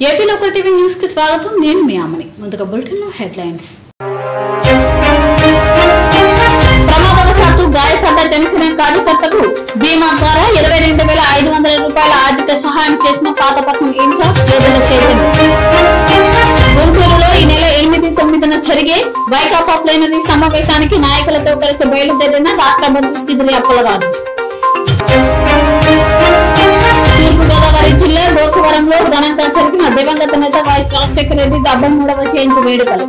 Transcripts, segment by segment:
AP local TV news కి స్వాగతం నేను మీ అమ్మని ముందుగా బులెటిన్ లో హెడ్లైన్స్ ప్రమాదవశాత్తు గాయపడ్డ జనసేన కార్యకర్తకు బీమా ద్వారా ఇరవై రెండు వేల ఐదు వందల రూపాయల ఆర్థిక సహాయం చేసిన పాతపట్నం ఇన్ఛార్జ్ వేదల చైతన్య గుంటూరులో ఈ నెల ఎనిమిది తొమ్మిదిన జరిగే వైకాపా ప్లేనరీ సమావేశానికి నాయకులతో కలిసి బయలుదేరిన రాష్ట్ర మంత్రి సిదిరి అప్పలరాజు తూర్పుగోదావరి జిల్లా గోకవరంలో ఘనంగా జరిగిన దివంగత నేత వైఎస్ రాజశేఖర రెడ్డి డెబ్బై మూడవ జయంతి వేడుకలు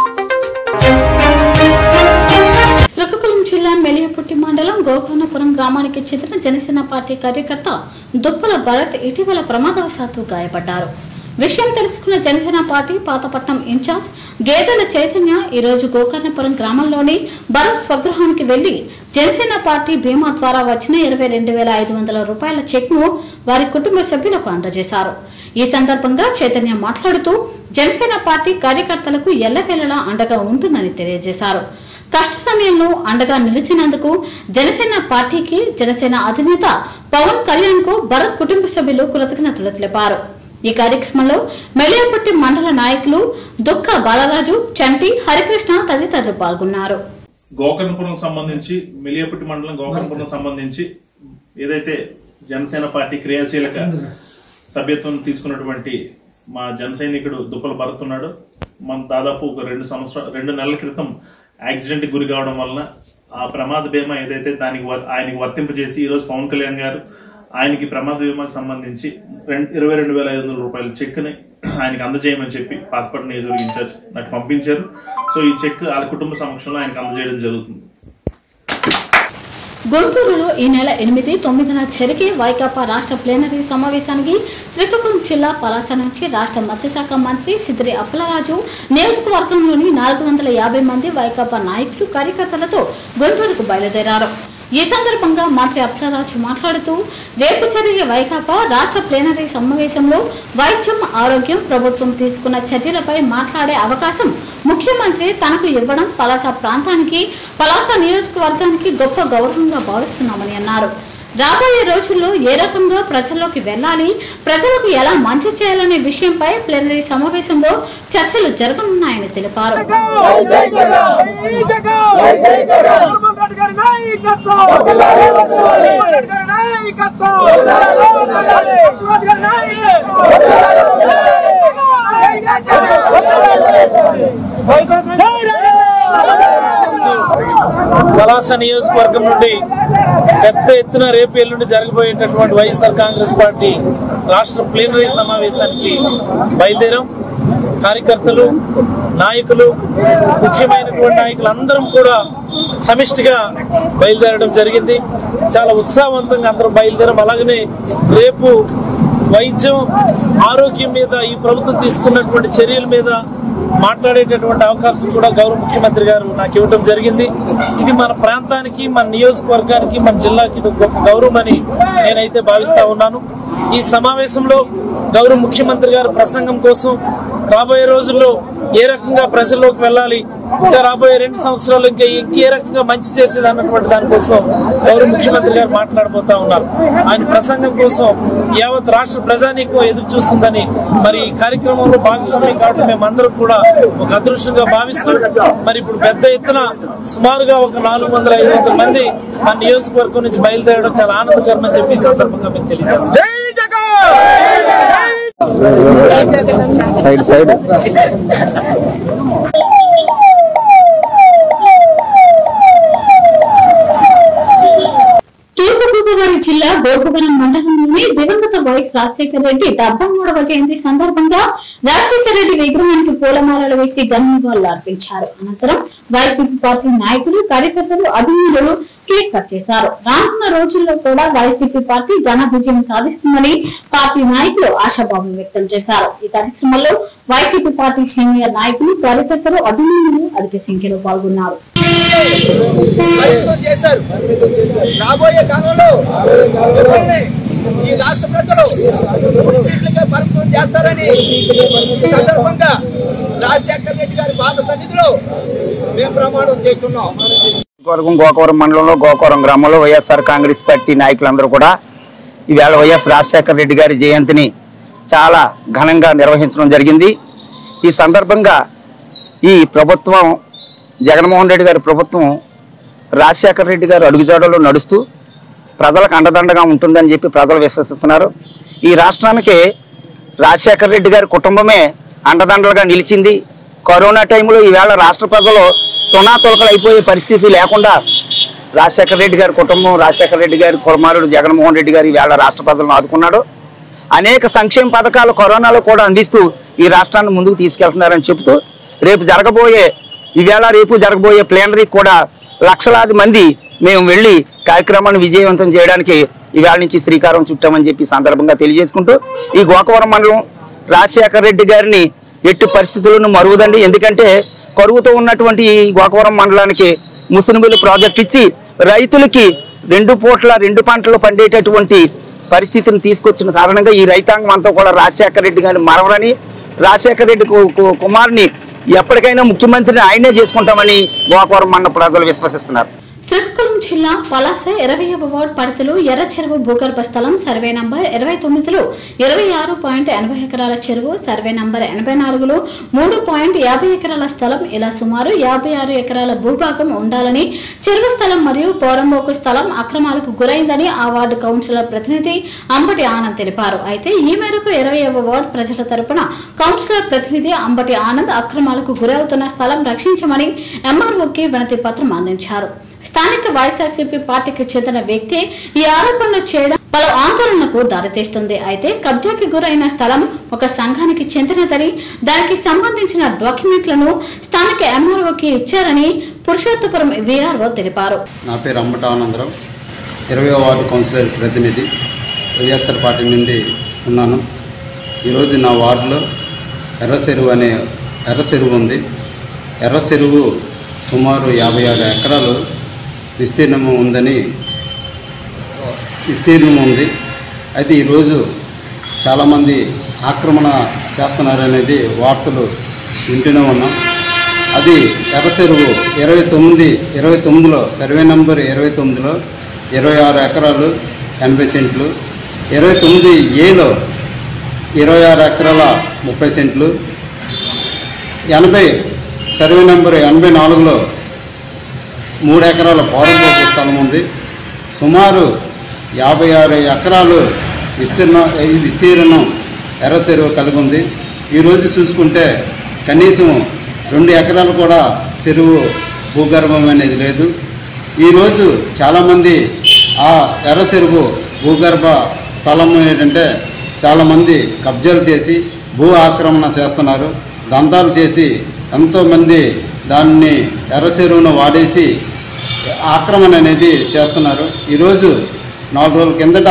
శ్రీకాకుళం జిల్లా మెలియపుట్టి మండలం గోకర్ణపురం గ్రామానికి చెందిన జనసేన పార్టీ కార్యకర్త దుప్పల భరత్ ఇటీవల ప్రమాదవశాత్తు గాయపడ్డారు విషయం తెలుసుకున్న జనసేన పార్టీ పాతపట్నం ఇన్ఛార్జ్ గేదెల చైతన్య ఈ రోజు గోకర్ణపురం గ్రామంలోని భరత్ స్వగృహానికి వెళ్లి జనసేన పార్టీ బీమా ద్వారా వచ్చిన ఇరవై రెండు వేల ఐదు వందల రూపాయల చెక్ ను వారి కుటుంబ సభ్యులకు అందజేశారు ఈ సందర్భంగా చైతన్య మాట్లాడుతూ జనసేన పార్టీ కార్యకర్తలకు ఎల్లవేళలా అండగా ఉంటుందని తెలియజేశారు కష్ట సమయంలో అండగా నిలిచినందుకు జనసేన పార్టీకి జనసేన అధినేత పవన్ కళ్యాణ్ కు భరత్ కుటుంబ సభ్యులు కృతజ్ఞతలు తెలిపారు ఈ కార్యక్రమంలో మెలియపట్టి మండల నాయకులు దుక్క బాలరాజు చంటి హరికృష్ణ తదితరులు పాల్గొన్నారు గోకర్ణపురం సంబంధించి మిలియపుట్టి మండలం గోకర్ణపురం సంబంధించి ఏదైతే జనసేన పార్టీ క్రియాశీలక సభ్యత్వం తీసుకున్నటువంటి మా జన సైనికుడు దుప్పల భరత్ ఉన్నాడు మన దాదాపు ఒక రెండు సంవత్సరాలు రెండు నెలల క్రితం యాక్సిడెంట్ గురి కావడం వలన ఆ ప్రమాద బీమా ఏదైతే దానికి వర్- ఆయనకి వర్తింపజేసి ఈ రోజు పవన్ కళ్యాణ్ గారు ఆయనకి ప్రమాద బీమాకి సంబంధించి రెండు ఇరవై రెండు వేల ఐదు వందల రూపాయల చెక్ని ఆయనకి అందజేయమని చెప్పి పాతపట్నం నియోజకవర్గ ఇన్ఛార్జ్ నాకు పంపించారు సో ఈ చెక్ వాళ్ళ కుటుంబ సమక్షంలో ఆయనకు అందజేయడం జరుగుతుంది గుంటూరులో ఈ నెల ఎనిమిది తొమ్మిదిన జరిగే వైకాపా రాష్ట్ర ప్లేనరీ సమావేశానికి శ్రీకాకుళం జిల్లా పలాస నుంచి రాష్ట్ర మత్స్యశాఖ మంత్రి సిద్దిరి అప్పలరాజు నియోజకవర్గంలోని నాలుగు వందల యాభై మంది వైకాపా నాయకులు కార్యకర్తలతో గుంటూరుకు బయలుదేరారు ఈ సందర్భంగా మంత్రి అప్పలరాజు మాట్లాడుతూ రేపు జరిగే వైకాపా రాష్ట్ర ప్లేనరీ సమావేశంలో వైద్యం ఆరోగ్యం ప్రభుత్వం తీసుకున్న చర్యలపై మాట్లాడే అవకాశం ముఖ్యమంత్రి తనకు ఇవ్వడం పలాస ప్రాంతానికి పలాస నియోజకవర్గానికి గొప్ప గౌరవంగా భావిస్తున్నామని అన్నారు రాబోయే రోజుల్లో ఏ రకంగా ప్రజల్లోకి వెళ్ళాలి ప్రజలకు ఎలా మంచి చేయాలనే విషయంపై ప్లేనరీ సమావేశంలో చర్చలు జరగనున్నాయని తెలిపారు పలాస నియోజకవర్గం నుండి పెద్ద ఎత్తున రేపు ఎల్లుండి జరగబోయేటటువంటి వైఎస్ఆర్ కాంగ్రెస్ పార్టీ రాష్ట్ర ప్లీనరీ సమావేశానికి బయలుదేరాం కార్యకర్తలు నాయకులు ముఖ్యమైనటువంటి నాయకులు అందరం కూడా సమిష్టిగా బయలుదేరడం జరిగింది చాలా ఉత్సాహవంతంగా అందరం బయలుదేరాం అలాగనే రేపు వైద్యం ఆరోగ్యం మీద ఈ ప్రభుత్వం తీసుకున్నటువంటి చర్యల మీద మాట్లాడేటటువంటి అవకాశం కూడా గౌరవ ముఖ్యమంత్రి గారు నాకు ఇవ్వడం జరిగింది ఇది మన ప్రాంతానికి మన నియోజకవర్గానికి మన జిల్లాకి ఇది ఒక గొప్ప గౌరవం అని నేనైతే భావిస్తా ఉన్నాను ఈ సమావేశంలో గౌరవ ముఖ్యమంత్రి గారు ప్రసంగం కోసం రాబోయే రోజుల్లో ఏ రకంగా ప్రజల్లోకి వెళ్ళాలి ఇంకా రాబోయే రెండు సంవత్సరాలు ఇంకా ఇంక ఏ రకంగా మంచి చేసేది అన్నటువంటి దానికోసం గౌరవ ముఖ్యమంత్రి గారు మాట్లాడబోతా ఉన్నారు ఆయన ప్రసంగం కోసం యావత్ రాష్ట్ర ప్రజానీకం ఎదురు చూస్తుందని మరి ఈ కార్యక్రమంలో భాగస్వామ్యం కావడం మేమందరం కూడా ఒక అదృష్టంగా భావిస్తూ మరి ఇప్పుడు పెద్ద ఎత్తున సుమారుగా ఒక నాలుగు వందల ఐదు వందల మంది మన నియోజకవర్గం నుంచి బయలుదేరడం చాలా ఆనందకరం అని చెప్పి ఈ సందర్భంగా మీకు తెలియజేస్తాం సైడ్ సైడ్ తూర్పుగోదావరి జిల్లా గోకవరం మండలంలోని దివంగత వైఎస్ రాజశేఖర రెడ్డి డెబ్బై మూడవ జయంతి సందర్భంగా రాజశేఖర రెడ్డి విగ్రహానికి పూలమాలలు వేసి ఘనంగా అర్పించారు అనంతరం వైసీపీ పార్టీ నాయకులు కార్యకర్తలు అభిమానులు కేక్ కట్ చేశారు రానున్న రోజుల్లో కూడా వైసీపీ పార్టీ ఘన విజయం సాధిస్తుందని పార్టీ నాయకులు ఆశాభావం వ్యక్తం చేశారు ఈ కార్యక్రమంలో వైసీపీ పార్టీ సీనియర్ నాయకులు కార్యకర్తలు అభిమానులు అధిక సంఖ్యలో పాల్గొన్నారు ప్రయత్నం చేశారు రాబోయే కాలంలో మిమ్మల్ని ఈ రాష్ట్ర ప్రజలు మూడు సీట్లకే పరిమితం చేస్తారని ఈ సందర్భంగా రాజశేఖర రెడ్డి గారి పాద సన్నిధిలో మేము ప్రమాణం చేస్తున్నాం గోకవరం గోకవరం మండలంలో గోకవరం గ్రామంలో వైఎస్ఆర్ కాంగ్రెస్ పార్టీ నాయకులందరూ కూడా ఈవేళ వైఎస్ రాజశేఖర రెడ్డి గారి జయంతిని చాలా ఘనంగా నిర్వహించడం జరిగింది ఈ సందర్భంగా ఈ ప్రభుత్వం జగన్మోహన్ రెడ్డి గారి ప్రభుత్వం రాజశేఖర రెడ్డి గారు అడుగుజాడలో నడుస్తూ ప్రజలకు అండదండగా ఉంటుందని చెప్పి ప్రజలు విశ్వసిస్తున్నారు ఈ రాష్ట్రానికి రాజశేఖర రెడ్డి గారి కుటుంబమే అండదండలుగా నిలిచింది కరోనా టైంలో ఈవేళ రాష్ట్ర ప్రజలు తునాతులకలు అయిపోయే పరిస్థితి లేకుండా రాజశేఖర రెడ్డి గారి కుటుంబం రాజశేఖర రెడ్డి గారి కుమారుడు జగన్మోహన్ రెడ్డి గారు ఈవేళ రాష్ట్ర ప్రజలను ఆదుకున్నాడు అనేక సంక్షేమ పథకాలు కరోనాలో కూడా అందిస్తూ ఈ రాష్ట్రాన్ని ముందుకు తీసుకెళ్తున్నారని చెబుతూ రేపు జరగబోయే ఈవేళ రేపు జరగబోయే ప్లేనరీ కూడా లక్షలాది మంది మేము వెళ్ళి కార్యక్రమాన్ని విజయవంతం చేయడానికి ఈవేళ నుంచి శ్రీకారం చుట్టామని చెప్పి ఈ సందర్భంగా తెలియజేసుకుంటూ ఈ గోకవరం మండలం రాజశేఖర రెడ్డి గారిని ఎట్టి పరిస్థితులను మరువదండి ఎందుకంటే కరువుతో ఉన్నటువంటి ఈ గోకవరం మండలానికి ముసునుబిల్లు ప్రాజెక్ట్ ఇచ్చి రైతులకి రెండు పూట్ల రెండు పంటలు పండేటటువంటి పరిస్థితిని తీసుకొచ్చిన కారణంగా ఈ రైతాంగం అంతా కూడా రాజశేఖర రెడ్డి గారిని మరవరని రాజశేఖర రెడ్డి కు- కు- కుమార్ని ఎప్పటికైనా ముఖ్యమంత్రిని ఆయనే చేసుకుంటామని గోకవరం మండల ప్రజలు విశ్వసిస్తున్నారు శ్రీకాకుళం జిల్లా పలాస ఇరవైవ వార్డ్ పరిధిలో ఎర్ర చెరువు భూగర్భ స్థలం సర్వే నంబర్ ఇరవై తొమ్మిదిలో ఇరవై ఆరు పాయింట్ ఎనభై ఎకరాల చెరువు సర్వే నంబర్ ఎనభై నాలుగులో మూడు పాయింట్ యాభై ఎకరాల స్థలం ఇలా సుమారు యాభై ఆరు ఎకరాల భూభాగం ఉండాలని చెరువు స్థలం మరియు పోరంబోకు స్థలం అక్రమాలకు గురైందని ఆ వార్డు కౌన్సిలర్ ప్రతినిధి అంబటి ఆనంద్ తెలిపారు అయితే ఈ మేరకు ఇరవైవ వార్డు ప్రజల తరపున కౌన్సిలర్ ప్రతినిధి అంబటి ఆనంద్ అక్రమాలకు గురవుతున్న స్థలం రక్షించమని ఎంఆర్ఓకి వినతి పత్రం అందించారు స్థానిక వైఎస్ఆర్సీపీ పార్టీకి చెందిన వ్యక్తి ఈ ఆరోపణలు చేయడం పలు ఆందోళనకు దారితీస్తుంది అయితే కబ్జాకి గురైన స్థలం ఒక సంఘానికి చెందినదని దానికి సంబంధించిన డాక్యుమెంట్లను స్థానిక ఎంఆర్ఓకి ఇచ్చారని పురుషోత్తపురం విఆర్ఓ తెలిపారు నా పేరు అంబట ఆనందరావు ఇరవై వార్డు కౌన్సిలర్ ప్రతినిధి వైఎస్ఆర్ పార్టీ నుండి ఉన్నాను ఈరోజు నా వార్డులో ఎర్ర చెరువు అనే ఎర్ర చెరువు ఉంది ఎర్ర చెరువు సుమారు యాభై ఆరు ఎకరాలు విస్తీర్ణము ఉందని విస్తీర్ణం ఉంది అయితే ఈరోజు చాలామంది ఆక్రమణ చేస్తున్నారనేది వార్తలు వింటూనే ఉన్నాం అది ఎర్ర చెరువు ఇరవై తొమ్మిది ఇరవై తొమ్మిదిలో సర్వే నంబర్ ఇరవై తొమ్మిదిలో ఇరవై ఆరు ఎకరాలు ఎనభై సెంట్లు ఇరవై తొమ్మిది ఏలో ఇరవై ఆరు ఎకరాల ముప్పై సెంట్లు ఎనభై సర్వే నెంబర్ ఎనభై నాలుగులో మూడు ఎకరాల పౌరంపోపు స్థలం ఉంది సుమారు యాభై ఆరు ఎకరాలు విస్తీర్ణం ఈ విస్తీర్ణం ఎర్ర చెరువు కలిగి ఉంది ఈరోజు చూసుకుంటే కనీసం రెండు ఎకరాలు కూడా చెరువు భూగర్భం అనేది లేదు ఈరోజు చాలామంది ఆ ఎర్ర చెరువు భూగర్భ స్థలం ఏంటంటే చాలామంది కబ్జాలు చేసి భూ ఆక్రమణ చేస్తున్నారు దంతాలు చేసి ఎంతోమంది దాన్ని ఎర్ర చెరువును వాడేసి ఆక్రమణ అనేది చేస్తున్నారు ఈరోజు నాలుగు రోజుల కిందట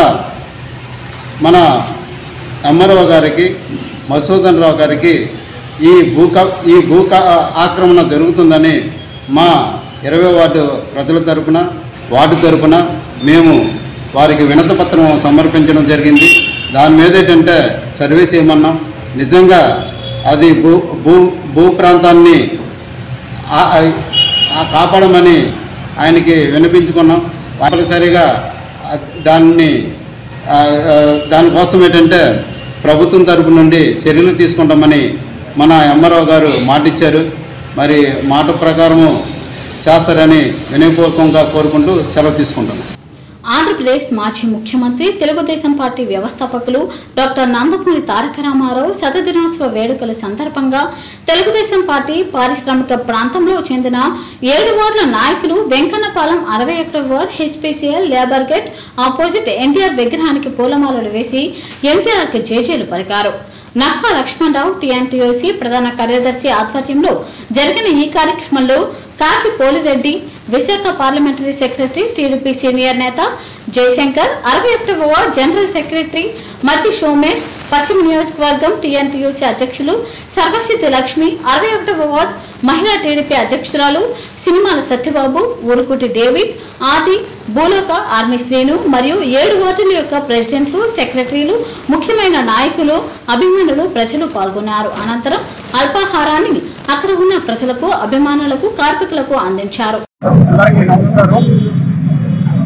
మన ఎంఆర్ఓ గారికి మసూదన్ రావు గారికి ఈ భూ క- ఈ భూ క- ఆక్రమణ జరుగుతుందని మా ఇరవై వార్డు ప్రజల తరపున వార్డు తరపున మేము వారికి వినతి పత్రం సమర్పించడం జరిగింది దాని మీద ఏంటంటే సర్వే చేయమన్నాం నిజంగా అది భూ భూ భూ ప్రాంతాన్ని ఆ- ఆ- ఆ కాపాడమని ఆయనకి వినిపించుకున్నాం వాటిసరిగా దాన్ని ఆ, ఆ, దానికోసం ఏంటంటే ప్రభుత్వం తరపు నుండి చర్యలు తీసుకుంటామని మన ఎంఆర్ఓ గారు మాట ఇచ్చారు మరి మాట ప్రకారము చేస్తారని వినయపూర్వకంగా కోరుకుంటూ సెలవు తీసుకుంటాను ఆంధ్రప్రదేశ్ మాజీ ముఖ్యమంత్రి తెలుగుదేశం పార్టీ వ్యవస్థాపకులు డాక్టర్ నందమూరి తారక రామారావు శతదినోత్సవ వేడుకల సందర్భంగా తెలుగుదేశం పార్టీ పారిశ్రామిక ప్రాంతంలో చెందిన ఏడు వార్డుల నాయకులు వెంకన్నపాలెం అరవై ఒకటో ward HPCL labour gate opposite NTR విగ్రహానికి పూలమాలలు వేసి ఎన్టీఆర్కి జేజేలు పలికారు నక్కా లక్ష్మణరావు టీఎన్టీఓసీ ప్రధాన కార్యదర్శి ఆధ్వర్యంలో జరిగిన ఈ కార్యక్రమంలో Kaki Polireddy Visakha parliamentary secretary TDP senior నేత జయశంకర్ అరవై ఒకటవ వార్డ్ జనరల్ సెక్రటరీ మచ్చి సోమేష్ పశ్చిమ నియోజకవర్గం టీఎన్టీయూసీ అధ్యక్షులు సర్వశితి లక్ష్మి అరవై ఒకటవ వార్డ్ మహిళా టీడీపీ అధ్యక్షురాలు సినిమాల సత్యబాబు ఊరుకుటి డేవిడ్ ఆది భూలోక ఆర్మీ శ్రేణు మరియు ఏడు వార్డుల యొక్క ప్రెసిడెంట్లు సెక్రటరీలు ముఖ్యమైన నాయకులు అభిమానులు ప్రజలు పాల్గొన్నారు అనంతరం అల్పాహారాన్ని అక్కడ ఉన్న ప్రజలకు అభిమానులకు కార్మికులకు అందించారు అలాగే నమస్కారం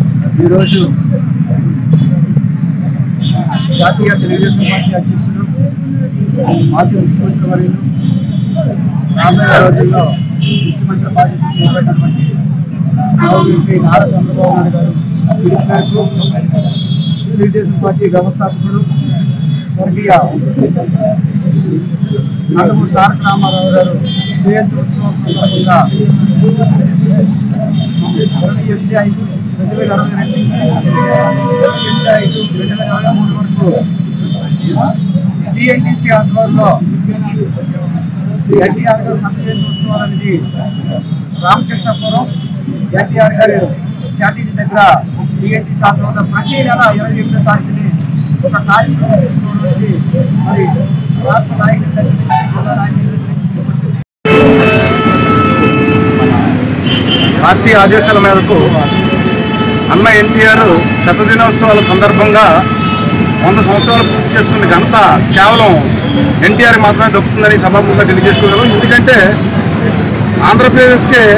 ఈరోజు జాతీయ తెలుగుదేశం పార్టీ అధ్యక్షుడు మాజీ ముఖ్యమంత్రి వర్యులు రాబోయే రోజుల్లో ముఖ్యమంత్రి బాధ్యత చేపట్టినటువంటి శ్రీ నారా చంద్రబాబు నాయుడు గారు పిలిచినట్లు తెలుగుదేశం పార్టీ వ్యవస్థాపకుడు స్వర్గీయ నందమూరి తారక రామారావు గారు జయంతి ఉత్సవం సందర్భంగా ఇరవై ఎనిమిది ఐదు రెండు వేల ఇరవై రెండు నుంచి ఇరవై ఎనిమిది ఐదు రెండు వేల ఇరవై మూడు వరకు టిఎన్టీసీ ఆధ్వర్యంలో ఎన్టీఆర్ గారు సంతజయంతి ఉత్సవాలు అనేది రామకృష్ణపురం ఎన్టీఆర్ గారు చాటింగ్ దగ్గర టిఎన్టీసీ ఆధ్వర్యంలో ప్రతి నెల ఇరవై ఎనిమిదో తారీఖుని ఒక కార్యక్రమం తీసుకోవడం అనేది మరి రాష్ట్ర నాయకుల దగ్గర నుంచి జిల్లా నాయకుల దగ్గర నుంచి వచ్చింది. పార్టీ ఆదేశాల మేరకు అన్న ఎన్టీఆర్ శతదినోత్సవాల సందర్భంగా వంద సంవత్సరాలు పూర్తి చేసుకున్న ఘనత కేవలం ఎన్టీఆర్ మాత్రమే దక్కుతుందని సభాముఖంగా తెలియజేసుకోగలం ఎందుకంటే ఆంధ్రప్రదేశ్కి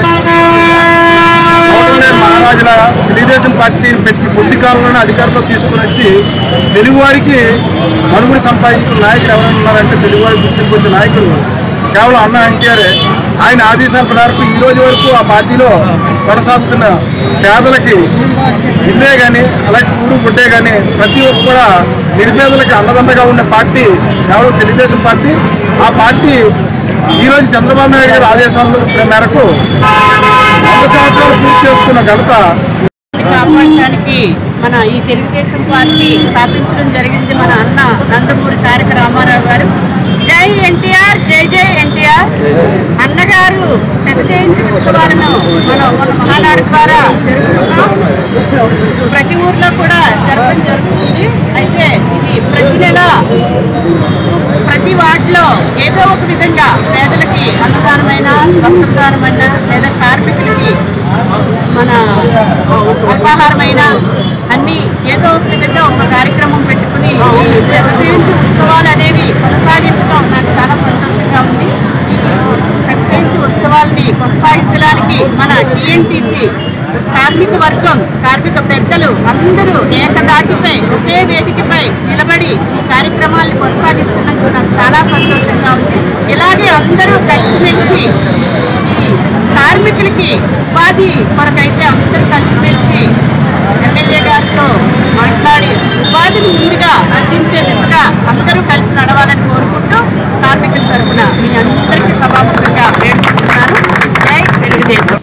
గవర్నర్ మహారాజుల తెలుగుదేశం పార్టీని పెట్టి కొద్ది కాలంలోనే అధికారంలో తీసుకుని వచ్చి తెలుగువారికి మనుగుడు సంపాదించిన నాయకులు ఎవరైనా ఉన్నారంటే తెలుగువారి గుర్తింపు వచ్చిన నాయకులు కేవలం అన్న ఎన్టీఆర్ ఆయన ఆదేశాల మేరకు ఈ రోజు వరకు ఆ పార్టీలో కొనసాగుతున్న పేదలకి ఇల్లే కానీ అలాగే కూడు గుడ్డే కానీ ప్రతి ఒక్క కూడా నిరుపేదలకి అండదండగా ఉన్న పార్టీ కేవలం తెలుగుదేశం పార్టీ ఆ పార్టీ ఈ రోజు చంద్రబాబు నాయుడు గారి ఆదేశాల మేరకు వంద సంవత్సరాలు పూర్తి చేసుకున్న ఘనత కాపాడటానికి మన ఈ తెలుగుదేశం పార్టీ స్థాపించడం జరిగింది మన అన్న నందమూరి తారక రామారావు గారు జై ఎన్టీఆర్ జై జై ఎన్టీఆర్ అన్నగారు శత జయంతి ఉత్సవాలను మనం మన మహానాడు ద్వారా జరుపుకుంటున్నాం ప్రతి ఊర్లో కూడా జరపడం జరుగుతుంది అయితే ఇది ప్రతి నెల ప్రతి వార్డులో ఏదో ఒక విధంగా పేదలకి అన్నదానమైన వస్త్రదానమైన లేదా కార్మికులకి మన అల్పాహారమైన అన్ని ఏదో ఒక విధంగా ఒక కార్యక్రమం పెట్టుకుని ఈ జయంతి ఉత్సవాలు అనేవి కొనసాగించడం నాకు చాలా సంతోషంగా ఉంది ఈ జయంతి ఉత్సవాల్ని కొనసాగించడానికి మన టీఎన్టీసీ కార్మిక వర్గం కార్మిక పెద్దలు అందరూ ఏకదాటిపై ఒకే వేదికపై నిలబడి ఈ కార్యక్రమాల్ని కొనసాగిస్తున్నందుకు నాకు చాలా సంతోషంగా ఉంది ఇలాగే అందరూ కలిసిమెలిసి ఈ కార్మికులకి ఉపాధి కొరకైతే అందరూ కలిసిమెలిసి ఎమ్మెల్యే గారితో మాట్లాడి ఉపాధిని ముందుగా అందించే దిశగా అందరూ కలిసి నడవాలని కోరుకుంటూ కార్మికుల తరఫున మీ అందరికీ సభాముఖంగా వేడుకుంటున్నాను జై తెలుగుదేశం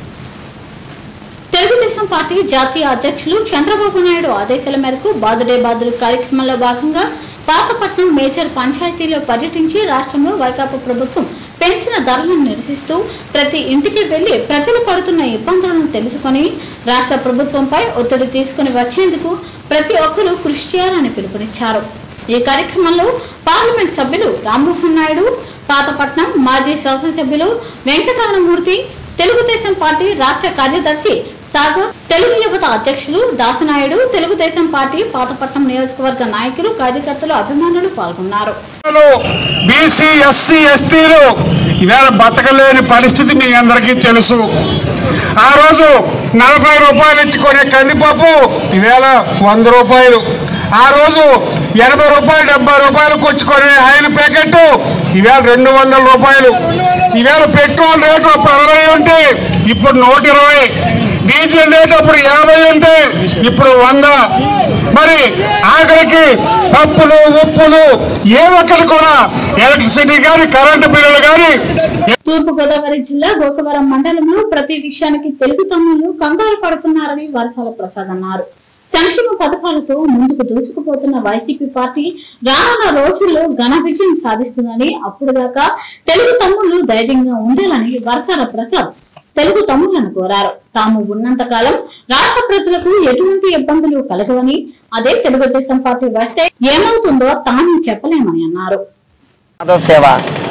తెలుగుదేశం పార్టీ జాతీయ అధ్యక్షులు చంద్రబాబు నాయుడు ఆదేశాల మేరకు బాదుడే బాదుడు కార్యక్రమంలో భాగంగా పాతపట్నం మేజర్ పంచాయతీలో పర్యటించి రాష్ట్రంలో వైకాపా ప్రభుత్వం పెంచిన ధరలను నిరసిస్తూ ప్రతి ఇంటికి వెళ్లి ప్రజలు పడుతున్న ఇబ్బందులను తెలుసుకొని రాష్ట్ర ప్రభుత్వంపై ఒత్తిడి తీసుకుని వచ్చేందుకు ప్రతి ఒక్కరూ కృషి చేయాలని పిలుపునిచ్చారు ఈ కార్యక్రమంలో పార్లమెంట్ సభ్యులు రామ్మోహన్ నాయుడు పాతపట్నం మాజీ శాసనసభ్యులు వెంకటరమణమూర్తి తెలుగుదేశం పార్టీ రాష్ట్ర కార్యదర్శి సాగర్ తెలుగు యువత అధ్యక్షులు దాసనాయుడు తెలుగుదేశం పార్టీ పాతపట్నం నియోజకవర్గ నాయకులు కార్యకర్తలు అభిమానులు పాల్గొన్నారు బీసీ ఎస్సీ ఎస్టీలు ఇవాళ బతకలేని పరిస్థితి మీ అందరికీ తెలుసు ఆ రోజు నలభై రూపాయలు ఇచ్చి కొనే కందిపప్పు ఈవేళ వంద రూపాయలు ఆ రోజు ఎనభై రూపాయలు డెబ్బై రూపాయలకు వచ్చి కొనే ఆయిల్ ప్యాకెట్ ఈవేళ రెండు వందల రూపాయలు ఈవేళ పెట్రోల్ రేటు అప్పుడు అరవై ఉంటే ఇప్పుడు నూట ఇరవై డీజిల్ రేటు అప్పుడు యాభై ఉంటే ఇప్పుడు వంద మరి ఆఖరికి పప్పులు ఉప్పులు ఏ ఒక్కరు కూడా ఎలక్ట్రిసిటీ కానీ కరెంటు బిల్లులు కానీ తూర్పు గోదావరి జిల్లా గోకవరం మండలంలో ప్రతి విషయానికి తెలుగు తమ్ముళ్లు కంగారు పడుతున్నారని వరసాల ప్రసాద్ అన్నారు సంక్షేమ పథకాలతో ముందుకు దూసుకుపోతున్న వైసీపీ పార్టీ రానున్న రోజుల్లో ఘన విజయం సాధిస్తుందని అప్పుడు దాకా తెలుగు తమ్ముళ్లు ధైర్యంగా ఉండాలని వరసాల ప్రసాద్ తెలుగు తమ్ముళ్లను కోరారు తాము ఉన్నంత కాలం రాష్ట్ర ప్రజలకు ఎటువంటి ఇబ్బందులు కలగవని అదే తెలుగుదేశం పార్టీ వస్తే ఏమవుతుందో తాము చెప్పలేమని అన్నారు మాధవ సేవ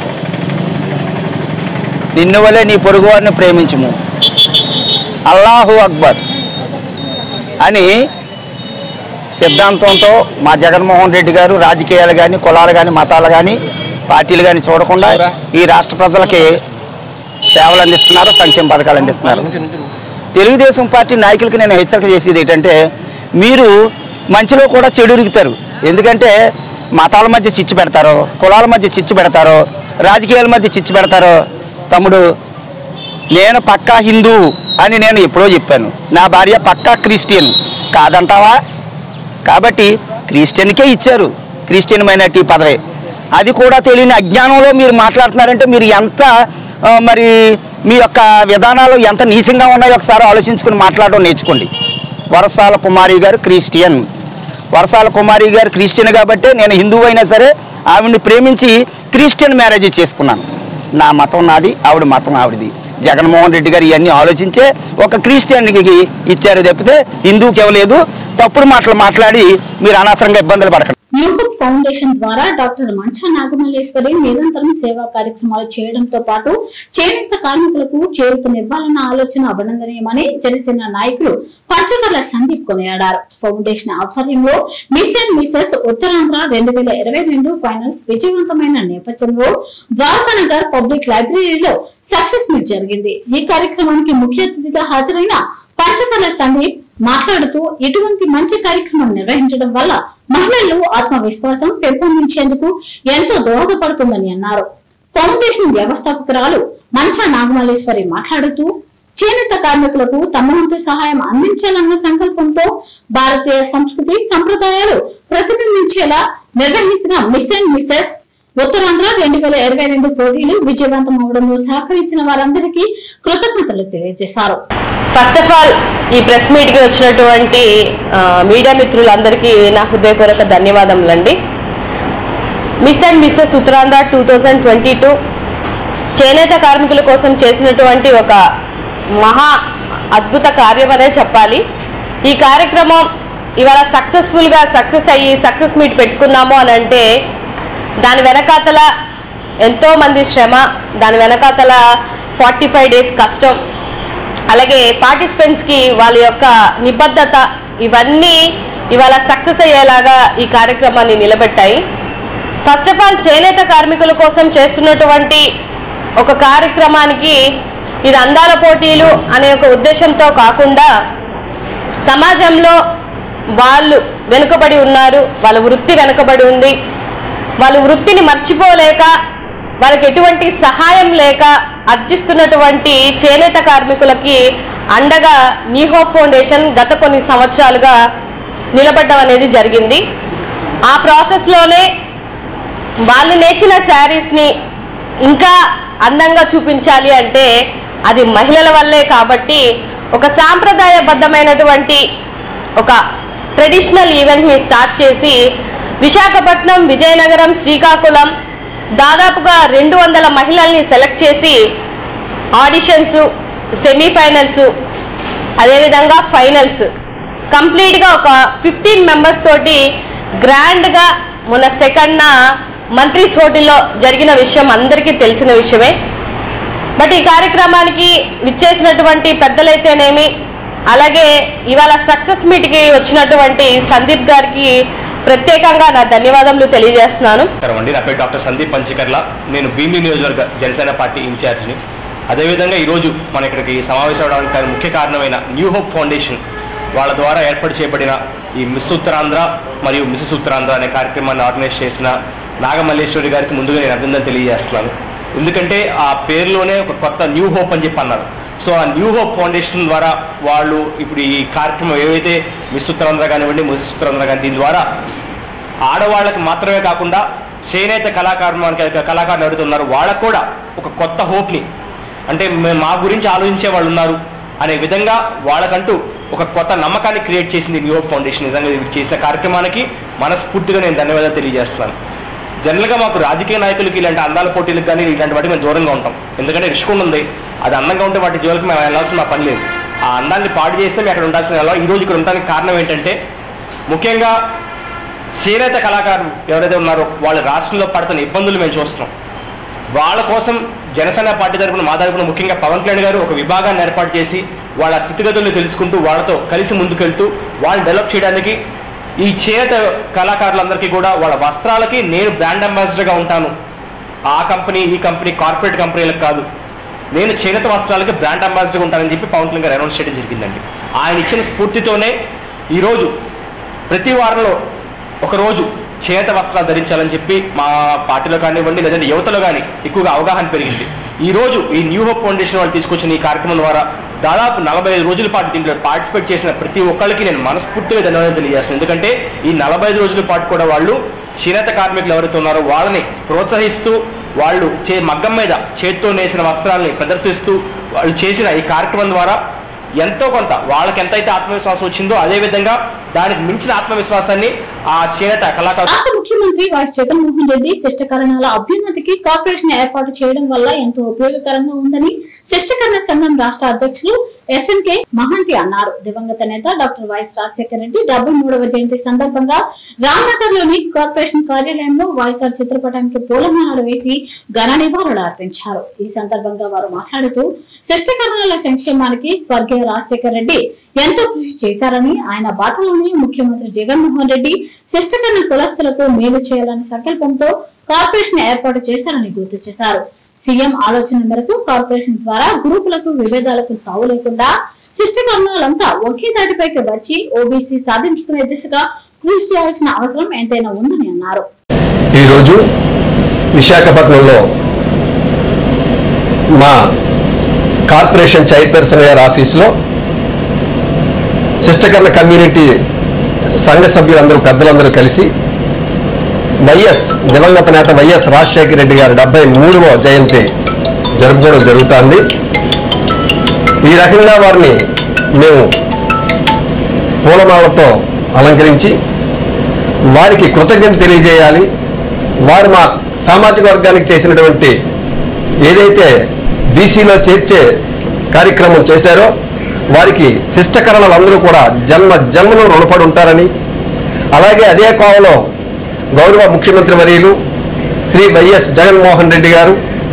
నిన్ను వలె నీ పొరుగువారిని ప్రేమించుము అల్లాహు అక్బర్ అని సిద్ధాంతంతో మా జగన్మోహన్ రెడ్డి గారు రాజకీయాలు కానీ కులాలు కానీ మతాలు కానీ పార్టీలు కానీ చూడకుండా ఈ రాష్ట్ర ప్రజలకి సేవలు అందిస్తున్నారు సంక్షేమ పథకాలు అందిస్తున్నారు తెలుగుదేశం పార్టీ నాయకులకి నేను హెచ్చరిక చేసేది ఏంటంటే మీరు మంచిలో కూడా చెడు ఇరుగుతారు ఎందుకంటే మతాల మధ్య చిచ్చు పెడతారో కులాల మధ్య చిచ్చు పెడతారో రాజకీయాల మధ్య చిచ్చు పెడతారో తమ్ముడు నేను పక్కా హిందూ అని నేను ఎప్పుడో చెప్పాను నా భార్య పక్కా క్రిస్టియన్ కాదంటావా కాబట్టి క్రిస్టియన్కే ఇచ్చారు క్రిస్టియన్ మైనార్టీ పదవి అది కూడా తెలియని అజ్ఞానంలో మీరు మాట్లాడుతున్నారంటే మీరు ఎంత ఆ, మరి మీ యొక్క విధానాలు ఎంత నీచంగా ఉన్నాయో ఒకసారి ఆలోచించుకుని మాట్లాడడం నేర్చుకోండి వరసాల కుమారి గారు క్రిస్టియన్ వరసాల కుమారి గారు క్రిస్టియన్ కాబట్టి నేను హిందువు అయినా సరే ఆవిడ్ని ప్రేమించి క్రిస్టియన్ మ్యారేజ్ చేసుకున్నాను నా మతం నాది ఆవిడ మతం ఆవిడది జగన్మోహన్ రెడ్డి గారు ఇవన్నీ ఆలోచించే ఒక క్రిస్టియన్కి ఇచ్చారు తప్పితే హిందూకి ఇవ్వలేదు తప్పుడు మాటలు మాట్లాడి మీరు అనవసరంగా ఇబ్బందులు పడకండి యూహుబ్ ఫౌండేషన్ ద్వారా డాక్టర్ మంచా నాగమల్లేశ్వరి నిరంతరం సేవా కార్యక్రమాలు చేయడంతో పాటు చేనేత కార్మికులకు చేయూతనివ్వాలన్న ఆలోచన అభినందనీయమని జనసేన నాయకులు పంచగర్ల సందీప్ కొనియాడారు ఫౌండేషన్ ఆధ్వర్యంలో మిస్ అండ్ మిసెస్ ఉత్తరాంధ్ర రెండు వేల ఇరవై రెండు ఫైనల్స్ విజయవంతమైన నేపథ్యంలో ద్వారకానగర్ పబ్లిక్ లైబ్రరీలో సక్సెస్ మీట్ జరిగింది ఈ కార్యక్రమానికి ముఖ్య అతిథిగా హాజరైన పంచకర్ల సందీప్ మాట్లాడుతూ ఇటువంటి మంచి కార్యక్రమం నిర్వహించడం వల్ల మహిళల్లో ఆత్మవిశ్వాసం పెంపొందించేందుకు ఎంతో దోహదపడుతుందని అన్నారు ఫౌండేషన్ వ్యవస్థాపకురాలు మంచా నాగమల్లేశ్వరి మాట్లాడుతూ చేనేత కార్మికులకు తమ వంతు సహాయం అందించాలన్న సంకల్పంతో భారతీయ సంస్కృతి సంప్రదాయాలు ప్రతిబింబించేలా నిర్వహించిన మిస్ అండ్ మిసెస్ ఉత్తరాంధ్ర రెండు వేల ఇరవై రెండు పోటీలు విజయవంతం అవడంలో సహకరించిన వారందరికీ కృతజ్ఞతలు తెలియజేశారు ఫస్ట్ ఆఫ్ ఆల్ ఈ ప్రెస్ మీట్కి వచ్చినటువంటి ఆ, మీడియా మిత్రులందరికీ నా హృదయపూర్వక ధన్యవాదములండి miss and Mrs Uttarandhra two thousand twenty two చేనేత కార్మికుల కోసం చేసినటువంటి ఒక మహా అద్భుత కార్యం అనే చెప్పాలి ఈ కార్యక్రమం ఇవాళ సక్సెస్ఫుల్గా సక్సెస్ అయ్యి సక్సెస్ మీట్ పెట్టుకున్నాము అని అంటే దాని వెనకాతల ఎంతో మంది శ్రమ దాని వెనకాతల ఫార్టీ ఫైవ్ డేస్ కష్టం అలాగే పార్టిసిపెంట్స్కి వాళ్ళ యొక్క నిబద్ధత ఇవన్నీ ఇవాళ సక్సెస్ అయ్యేలాగా ఈ కార్యక్రమాన్ని నిలబెట్టాయి ఫస్ట్ ఆఫ్ ఆల్ చేనేత కార్మికుల కోసం చేస్తున్నటువంటి ఒక కార్యక్రమానికి ఇది అందాల పోటీలు అనే ఒక ఉద్దేశంతో కాకుండా సమాజంలో వాళ్ళు వెనుకబడి ఉన్నారు వాళ్ళ వృత్తి వెనుకబడి ఉంది వాళ్ళ వృత్తిని మర్చిపోలేక వాళ్ళకి ఎటువంటి సహాయం లేక అర్జిస్తున్నటువంటి చేనేత కార్మికులకి అండగా నీహో ఫౌండేషన్ గత కొన్ని సంవత్సరాలుగా నిలబడడం అనేది జరిగింది ఆ ప్రాసెస్లోనే వాళ్ళు నేర్చిన శారీస్ని ఇంకా అందంగా చూపించాలి అంటే అది మహిళల వల్లే కాబట్టి ఒక సాంప్రదాయబద్ధమైనటువంటి ఒక ట్రెడిషనల్ ఈవెంట్ని స్టార్ట్ చేసి విశాఖపట్నం విజయనగరం శ్రీకాకుళం దాదాపుగా రెండు వందల మహిళల్ని సెలెక్ట్ చేసి ఆడిషన్స్ సెమీఫైనల్స్ అదేవిధంగా ఫైనల్స్ కంప్లీట్గా ఒక ఫిఫ్టీన్ మెంబర్స్ తోటి గ్రాండ్గా మొన్న సెకండ్న మంత్రీస్ హోటల్లో జరిగిన విషయం అందరికీ తెలిసిన విషయమే బట్ ఈ కార్యక్రమానికి విచ్చేసినటువంటి పెద్దలైతేనేమి అలాగే ఇవాళ సక్సెస్ మీట్కి వచ్చినటువంటి సందీప్ గారికి ప్రత్యేకంగా నా ధన్యవాదములు తెలియజేస్తున్నాను నమస్కారం అండి నా పేరు డాక్టర్ సందీప్ పంచికర్ల నేను భీమిలి నియోజకవర్గ జనసేన పార్టీ ఇన్ఛార్జిని అదేవిధంగా ఈరోజు మన ఇక్కడికి సమావేశం అవడానికి కారణం- ముఖ్య కారణమైన న్యూ హోప్ ఫౌండేషన్ వాళ్ళ ద్వారా ఏర్పాటు చేయబడిన ఈ మిస్ ఉత్తరాంధ్ర మరియు మిసెస్ ఉత్తరాంధ్ర అనే కార్యక్రమాన్ని ఆర్గనైజ్ చేసిన నాగమల్లేశ్వరి గారికి ముందుగా నేను అభినందన తెలియజేస్తున్నాను ఎందుకంటే ఆ పేరులోనే ఒక కొత్త న్యూ హోప్ అని చెప్పి అన్నారు సో ఆ న్యూ హోప్ ఫౌండేషన్ ద్వారా వాళ్ళు ఇప్పుడు ఈ కార్యక్రమం ఏవైతే మిస్ ఉత్తరాంధ్ర కానివ్వండి మిస్ ఉత్తరాంధ్ర కానీ దీని ద్వారా ఆడవాళ్ళకి మాత్రమే కాకుండా చేనేత కళాకారు కళాకారులు ఎవరైతే ఉన్నారో వాళ్ళకు కూడా ఒక కొత్త హోప్ని అంటే మే- మా గురించి ఆలోచించే వాళ్ళు ఉన్నారు అనే విధంగా వాళ్ళకంటూ ఒక కొత్త నమ్మకాన్ని క్రియేట్ చేసింది న్యూ హోప్ ఫౌండేషన్ నిజంగా ఇది చేసిన కార్యక్రమానికి మనస్ఫూర్తిగా నేను ధన్యవాదాలు తెలియజేస్తున్నాను జనరల్గా మాకు రాజకీయ నాయకులకి ఇలాంటి అందాల పోటీలకు కానీ ఇలాంటి వాటికి మేము దూరంగా ఉంటాం ఎందుకంటే రిస్క్ ఉంది అది అందంగా ఉంటే వాటి జోలికి మేము వెళ్ళాల్సిన మా పని లేదు ఆ అందాన్ని పాడు చేస్తే మేము అక్కడ ఉండాల్సిన వాళ్ళం. ఈ రోజు ఇక్కడ ఉండడానికి కారణం ఏంటంటే ముఖ్యంగా చేనేత కళాకారులు ఎవరైతే ఉన్నారో వాళ్ళ రాష్ట్రంలో పడుతున్న ఇబ్బందులు మేము చూస్తున్నాం వాళ్ళ కోసం జనసేన పార్టీ తరపున మా తరపున ముఖ్యంగా పవన్ కళ్యాణ్ గారు ఒక విభాగాన్ని ఏర్పాటు చేసి వాళ్ళ స్థితిగతులను తెలుసుకుంటూ వాళ్ళతో కలిసి ముందుకెళ్తూ వాళ్ళని డెవలప్ చేయడానికి ఈ చేనేత కళాకారులందరికీ కూడా వాళ్ళ వస్త్రాలకి నేను బ్రాండ్ అంబాసిడర్గా ఉంటాను ఆ కంపెనీ ఈ కంపెనీ కార్పొరేట్ కంపెనీలకు కాదు నేను చేనేత వస్త్రాలకి బ్రాండ్ అంబాసిడర్గా ఉంటానని చెప్పి పవన్ కళ్యాణ్ గారు అనౌన్స్ చేయడం జరిగిందండి ఆయన ఇచ్చిన స్ఫూర్తితోనే ఈరోజు ప్రతి వారంలో ఒక రోజు చేనేత వస్త్రాలు ధరించాలని చెప్పి మా పార్టీలో కానివ్వండి లేదంటే యువతలో కానీ ఎక్కువగా అవగాహన పెరిగింది ఈ రోజు ఈ న్యూ హోప్ ఫౌండేషన్ వాళ్ళు తీసుకొచ్చిన ఈ కార్యక్రమం ద్వారా దాదాపు నలభై ఐదు రోజుల పాటు దీంట్లో పార్టిసిపేట్ చేసిన ప్రతి ఒక్కరికి నేను మనస్ఫూర్తిగా ధన్యవాదాలు తెలియజేస్తాను ఎందుకంటే ఈ నలభై ఐదు రోజుల పాటు కూడా వాళ్ళు చేనేత కార్మికులు ఎవరైతే ఉన్నారో వాళ్ళని ప్రోత్సహిస్తూ వాళ్ళు చే మగ్గం మీద చేత్తో నేసిన వస్త్రాలని ప్రదర్శిస్తూ వాళ్ళు చేసిన ఈ కార్యక్రమం ద్వారా ఎంతో కొంత వాళ్ళకి ఎంతైతే ఆత్మవిశ్వాసం వచ్చిందో అదే విధంగా దానికి మించిన ఆత్మవిశ్వాసాన్ని ఆ చేనేత కళాకారు రాష్ట్ర ముఖ్యమంత్రి వైఎస్ జగన్మోహన్ రెడ్డి శిష్టకరణాల అభ్యున్నతికి కార్పొరేషన్ ఏర్పాటు చేయడం వల్ల ఎంతో ఉపయోగకరంగా ఉందని శిష్టకరణ సంఘం రాష్ట్ర అధ్యక్షులు ఎస్ఎన్కే మహంతి అన్నారు దివంగత నేత డాక్టర్ వైఎస్ రాజశేఖర రెడ్డి డెబ్బై మూడవ జయంతి సందర్భంగా రామ్నగర్ లోని కార్పొరేషన్ కార్యాలయంలో వైఎస్ఆర్ చిత్రపటానికి పూలమాలలు వేసి ఘన నివాళులు అర్పించారు ఈ సందర్భంగా వారు మాట్లాడుతూ శిష్టకరణాల సంక్షేమానికి స్వర్గీయ రాజశేఖర రెడ్డి ఎంతో కృషి చేశారని ఆయన బాటలోనే ముఖ్యమంత్రి జగన్మోహన్ రెడ్డి శిష్టకరణ కులస్తులకు మేలు చేయాలనే సంకల్పంతో కార్పొరేషన్ ఏర్పాటు చేశారని గుర్తు చేశారు సీఎం ఆలోచన మేరకు కార్పొరేషన్ ద్వారా గ్రూపులకు విభేదాలకు తావు లేకుండా శిష్టకరణాలంతా ఒకే దాటిపైకి వచ్చి ఓబీసీ సాధించుకునే దిశగా కృషి చేయాల్సిన అవసరం ఎంతైనా ఉందని అన్నారు ఈరోజు విశాఖపట్నంలో మా కార్పొరేషన్ చైర్పర్సన్ గారి ఆఫీసులో శిష్టకరణ కమ్యూనిటీ సంఘ సభ్యులందరూ పెద్దలందరూ కలిసి వైఎస్ దివంగత నేత వైఎస్ రాజశేఖర రెడ్డి గారి డెబ్బై మూడవ జయంతి జరుపుకోవడం జరుగుతోంది ఈ రకంగా వారిని మేము పూలమాలతో అలంకరించి వారికి కృతజ్ఞత తెలియజేయాలి వారు మా సామాజిక వర్గానికి చేసినటువంటి ఏదైతే బీసీలో చేర్చే కార్యక్రమం చేశారో వారికి శిష్టకరణలందరూ కూడా జన్మ జన్మను రుణపడి ఉంటారని అలాగే అదే కోవలో గౌరవ ముఖ్యమంత్రి వర్యులు శ్రీ వైఎస్ జగన్మోహన్ రెడ్డి గారు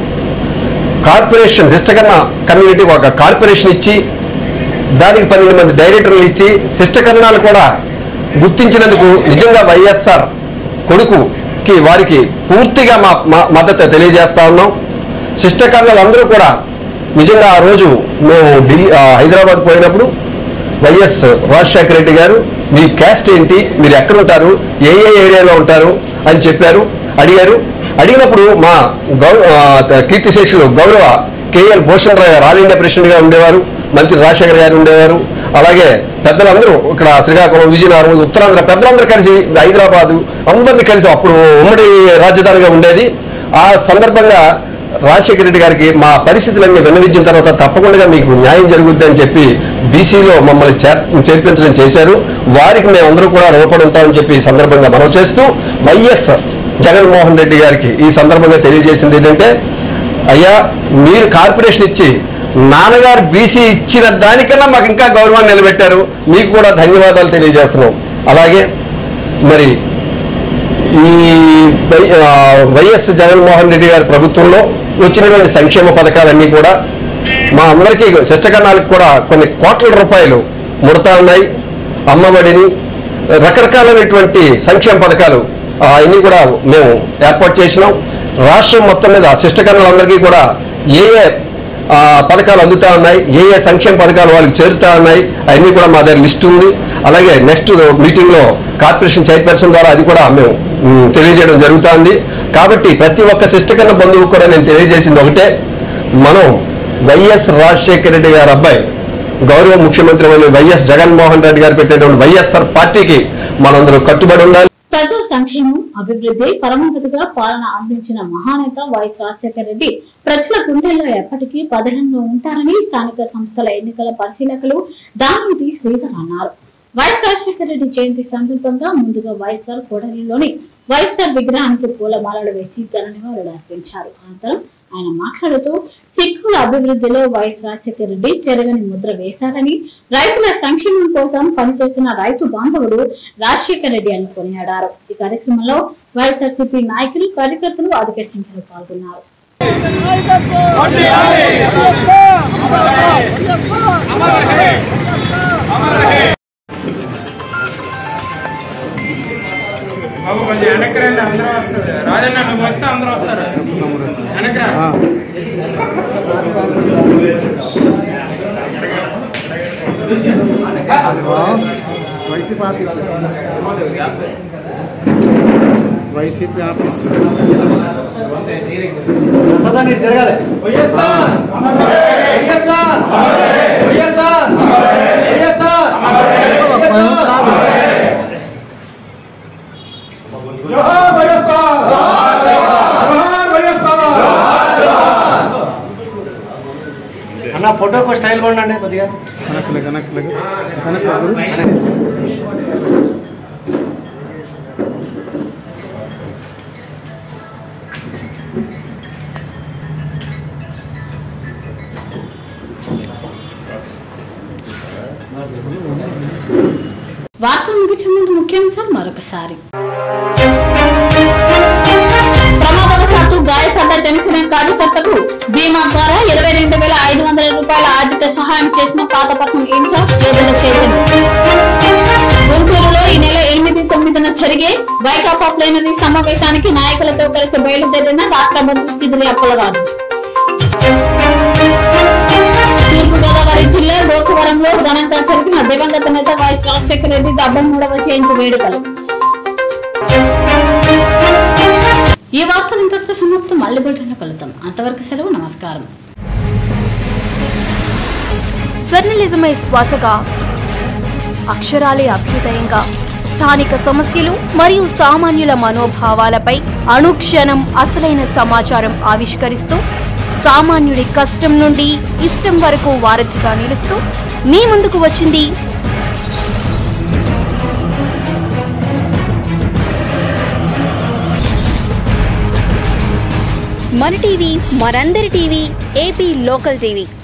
కార్పొరేషన్ శిష్టకరణ కమ్యూనిటీకి ఒక కార్పొరేషన్ ఇచ్చి దానికి పన్నెండు మంది డైరెక్టర్లు ఇచ్చి శిష్టకరణాలు కూడా గుర్తించినందుకు నిజంగా వైఎస్ఆర్ కొడుకుకి వారికి పూర్తిగా మా మా- మద్దతు తెలియజేస్తా ఉన్నాం శిష్టకరణాలు అందరూ కూడా నిజంగా ఆ రోజు మేము ఢిల్లీ ఆ, హైదరాబాద్ పోయినప్పుడు వైఎస్ రాజశేఖర రెడ్డి గారు మీ క్యాస్ట్ ఏంటి మీరు ఎక్కడ ఉంటారు ఏ ఏ ఏరియాలో ఉంటారు అని చెప్పారు అడిగారు అడిగినప్పుడు మా గౌ ఆ, త- కీర్తిశేషులు గౌరవ కేఎల్ భూషణ్ రావు గారు ఆల్ ఇండియా ప్రెసిడెంట్గా ఉండేవారు మంత్రి రాజశేఖర్ గారు ఉండేవారు అలాగే పెద్దలందరూ ఇక్కడ శ్రీకాకుళం విజయనగరం ఉత్తరాంధ్ర పెద్దలందరూ కలిసి హైదరాబాదు అందరినీ కలిసి అప్పుడు ఉమ్మడి రాజధానిగా ఉండేది ఆ సందర్భంగా రాజశేఖర రెడ్డి గారికి మా పరిస్థితులన్నీ విన్నవించిన తర్వాత తప్పకుండా మీకు న్యాయం జరుగుద్ది అని చెప్పి బీసీలో మమ్మల్ని చేర్ చేర్పించడం చేశారు వారికి మేమందరూ కూడా రుణపడి ఉంటామని చెప్పి ఈ సందర్భంగా మనం చేస్తూ వైఎస్ జగన్మోహన్ రెడ్డి గారికి ఈ సందర్భంగా తెలియజేసింది ఏంటంటే అయ్యా మీరు కార్పొరేషన్ ఇచ్చి నాన్నగారు బీసీ ఇచ్చిన దానికన్నా మాకు ఇంకా గౌరవాన్ని నిలబెట్టారు మీకు కూడా ధన్యవాదాలు తెలియజేస్తున్నాం అలాగే మరి ఈ వై- ఆ, వైఎస్ జగన్మోహన్ రెడ్డి గారి ప్రభుత్వంలో వచ్చినటువంటి సంక్షేమ పథకాలన్నీ కూడా మా అందరికీ శిష్టకరణాలకు కూడా కొన్ని కోట్ల రూపాయలు ముడతా ఉన్నాయి అమ్మఒడిని రకరకాలైనటువంటి సంక్షేమ పథకాలు ఆ, అన్నీ కూడా మేము ఏర్పాటు చేసినాం రాష్ట్రం మొత్తం మీద శిష్టకరణలందరికీ కూడా ఏ ఏ ఆ, పథకాలు అందుతా ఉన్నాయి ఏ ఏ సంక్షేమ పథకాలు వాళ్ళకి చేరుతా ఉన్నాయి అవన్నీ కూడా మా దగ్గర లిస్ట్ ఉంది అలాగే నెక్స్ట్ మీటింగ్ లో కార్పొరేషన్ చైర్పర్సన్ ద్వారా అది కూడా మేము మ్, తెలియజేయడం జరుగుతుంది కాబట్టి ప్రతి ఒక్క శిష్టకరణ బంధువుకు కూడా నేను తెలియజేసింది ఒకటే మనం వైఎస్ రాజశేఖర రెడ్డి గారి అబ్బాయి గౌరవ ముఖ్యమంత్రి అయిన వైఎస్ జగన్మోహన్ రెడ్డి గారు పెట్టేటువంటి వైఎస్ఆర్ పార్టీకి మనందరూ కట్టుబడి ఉండాలి ప్రజా సంక్షేమం అభివృద్ధి పరమగతిగా పాలన అందించిన మహానేత వైఎస్ రాజశేఖర రెడ్డి ప్రజల గుండెల్లో ఎప్పటికీ పదిలంగా ఉంటారని స్థానిక సంస్థల ఎన్నికల పరిశీలకులు దానిటి శ్రీధర్ అన్నారు వైఎస్ రాజశేఖర రెడ్డి జయంతి సందర్భంగా ముందుగా వైఎస్ఆర్ కోడలిలోని వైఎస్ఆర్ విగ్రహానికి పూలమాలలు వేసి ఘన నివాళులు అర్పించారు అనంతరం ఆయన మాట్లాడుతూ సిక్కుల అభివృద్ధిలో వైఎస్ రాజశేఖర రెడ్డి చెరగని ముద్ర వేశారని రైతుల సంక్షేమం కోసం పనిచేస్తున్న రైతు బాంధవుడు రాజశేఖర రెడ్డి అని కొనియాడారు ఈ కార్యక్రమంలో వైఎస్ఆర్సీపీ నాయకులు కార్యకర్తలు అధిక సంఖ్యలో పాల్గొన్నారు బాబు కొంచెం వెనక్కి రండి అందరూ వస్తారు రాజన్న నువ్వు వస్తే అందరూ వస్తారు వెనక్కి రా వైసీపీ వైసీపీ ఆఫీస్ అన్న ఫోటోకు స్టైల్ కొండండి కొద్దిగా కనక్లే కనక్లే కనక్లే వార్తలు ముగించే ముందు ముఖ్యాంశాలు మరొకసారి ప్రమాదవశాత్తు గాయపడ్డ జనసేన కార్యకర్తకు బీమా ద్వారా ఇరవై రెండు వేల ఐదు వందల రూపాయల ఆర్థిక సహాయం చేసిన పాతపట్నం ఇన్ఛార్జ్ వేదన చైతన్య గుంటూరులో ఈ నెల ఎనిమిది తొమ్మిదిన జరిగే వైకాపా ప్లేనరీ సమావేశానికి నాయకులతో కలిసి బయలుదేరిన రాష్ట్ర మంత్రి సిదిరి అప్పలరాజు తూర్పుగోదావరి జిల్లా గోకవరంలో ఘనంగా జరిగిన దివంగత నేత వైఎస్ రాజశేఖర రెడ్డి డెబ్బై మూడవ జయంతి వేడుకలు ఈ వార్తలు ఇంతటితో సమాప్తం మళ్ళీ బిడ్డలో కలుద్దాం అంతవరకు సెలవు నమస్కారం జర్నలిజమే శ్వాసగా అక్షరాలే అభ్యుదయంగా స్థానిక సమస్యలు మరియు సామాన్యుల మనోభావాలపై అనుక్షణం అసలైన సమాచారం ఆవిష్కరిస్తూ సామాన్యుడి కష్టం నుండి ఇష్టం వరకు వారధిగా నిలుస్తూ మీ ముందుకు వచ్చింది మన టీవీ మనందరి టీవీ ఏపీ లోకల్ టీవీ